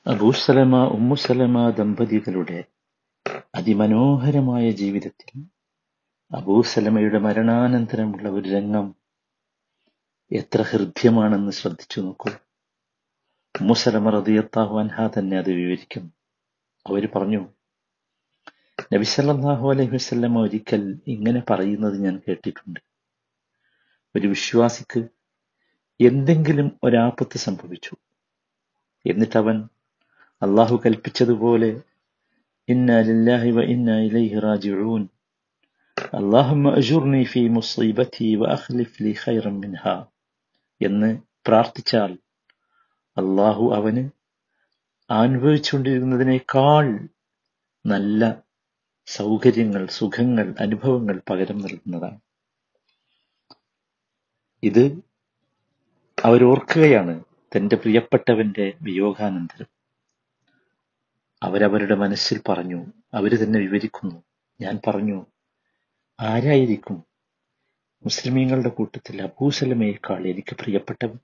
അബൂസലമ ഉമ്മുസലമ ദമ്പതികളുടെ അതിമനോഹരമായ ജീവിതത്തിൽ അബൂസലമയുടെ മരണാനന്തരമുള്ള ഒരു രംഗം എത്ര ഹൃദ്യമാണെന്ന് ശ്രദ്ധിച്ചു നോക്കൂ ഉമ്മുസലമ റളിയല്ലാഹു അൻഹ തന്നെ അത് വിവരിക്കുന്നു അവര് പറഞ്ഞു നബി സല്ലല്ലാഹു അലൈഹി വസല്ലമ ഒരിക്കൽ ഇങ്ങനെ പറയുന്നത് ഞാൻ കേട്ടിട്ടുണ്ട് ഒരു വിശ്വാസിക്ക് എന്തെങ്കിലും ഒരാപത്ത് സംഭവിച്ചു എന്നിട്ട് അവൻ അള്ളാഹു കൽപ്പിച്ചതുപോലെ ഇന്നാ ലില്ലാഹി വ ഇന്നാ ഇലൈഹി റാജിഊൻ അല്ലാഹുമ്മ അജുർനി ഫീ മുസീബതി വ അഖ്ലിഫ് ലി ഖൈറൻ മിൻഹാ എന്ന് പ്രാർത്ഥിച്ചാൽ അള്ളാഹു അവന് അനുഭവിച്ചുകൊണ്ടിരുന്നതിനേക്കാൾ നല്ല സൗകര്യങ്ങൾ സുഖങ്ങൾ അനുഭവങ്ങൾ പകരം നൽകുന്നതാണ് ഇത് അവരോർക്കുകയാണ് തന്റെ പ്രിയപ്പെട്ടവന്റെ വിയോഗാനന്തരം അവരവരുടെ മനസ്സിൽ പറഞ്ഞു അവര് തന്നെ വിവരിക്കുന്നു ഞാൻ പറഞ്ഞു ആരായിരിക്കും മുസ്ലിമീങ്ങളുടെ കൂട്ടത്തിൽ അബൂസലമയേക്കാൾ എനിക്ക് പ്രിയപ്പെട്ടവൻ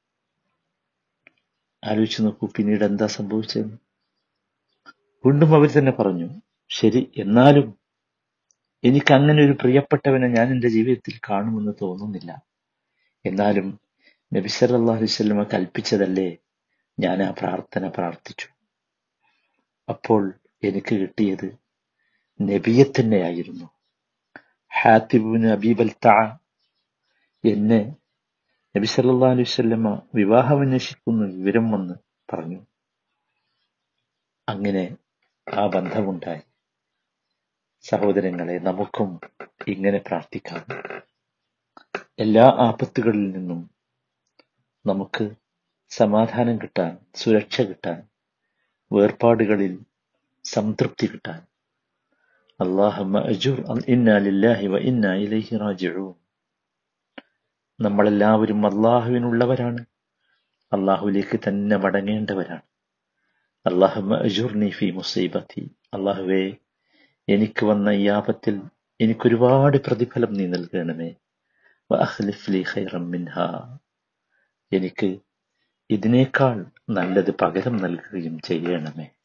ആലോചിച്ചു നോക്കൂ പിന്നീട് എന്താ സംഭവിച്ചതെന്ന് വീണ്ടും അവർ തന്നെ പറഞ്ഞു ശരി എന്നാലും എനിക്ക് അങ്ങനെ ഒരു പ്രിയപ്പെട്ടവനെ ഞാൻ എന്റെ ജീവിതത്തിൽ കാണുമെന്ന് തോന്നുന്നില്ല എന്നാലും നബി സല്ലല്ലാഹു അലൈഹി വസല്ലമ കൽപ്പിച്ചതല്ലേ ഞാൻ ആ പ്രാർത്ഥന പ്രാർത്ഥിച്ചു അപ്പോൾ എനിക്ക് കിട്ടിയത് നബിയെ തന്നെയായിരുന്നു ഹാത്തിബുന് അബീബൽ തഅ എന്നെ നബി സല്ലല്ലാഹു അലൈഹി വസല്ലമ വിവാഹം അന്വേഷിക്കുന്ന വിവരം വന്ന് പറഞ്ഞു അങ്ങനെ ആ ബന്ധമുണ്ടായി സഹോദരങ്ങളെ നമുക്കും ഇങ്ങനെ പ്രാർത്ഥിക്കാം എല്ലാ ആപത്തുകളിൽ നിന്നും നമുക്ക് സമാധാനം കിട്ടാൻ സുരക്ഷ കിട്ടാൻ വേർപാടുകളിൽ സംതൃപ്തി കിട്ടാൻ അള്ളാഹമ്മ അജുർ ഇന്നാ ലില്ലാഹി വ ഇന്നാ ഇലൈഹി റാജിഊൻ നമ്മളെല്ലാവരും അള്ളാഹുവിനുള്ളവരാണ് അള്ളാഹുവിലേക്ക് തന്നെ മടങ്ങേണ്ടവരാണ് അള്ളാഹമ്മ അജുർനി ഫി മുസീബത്തി അള്ളാഹുവേ എനിക്ക് വന്ന ഈ ആപത്തിൽ എനിക്കൊരുപാട് പ്രതിഫലം നീ നൽകണമേ വ അഖ്ലിഫ് ലി ഖൈറൻ മിൻഹാ എനിക്ക് ഇതിനേക്കാൾ നല്ലത് പകരം നൽകുകയും ചെയ്യണമേ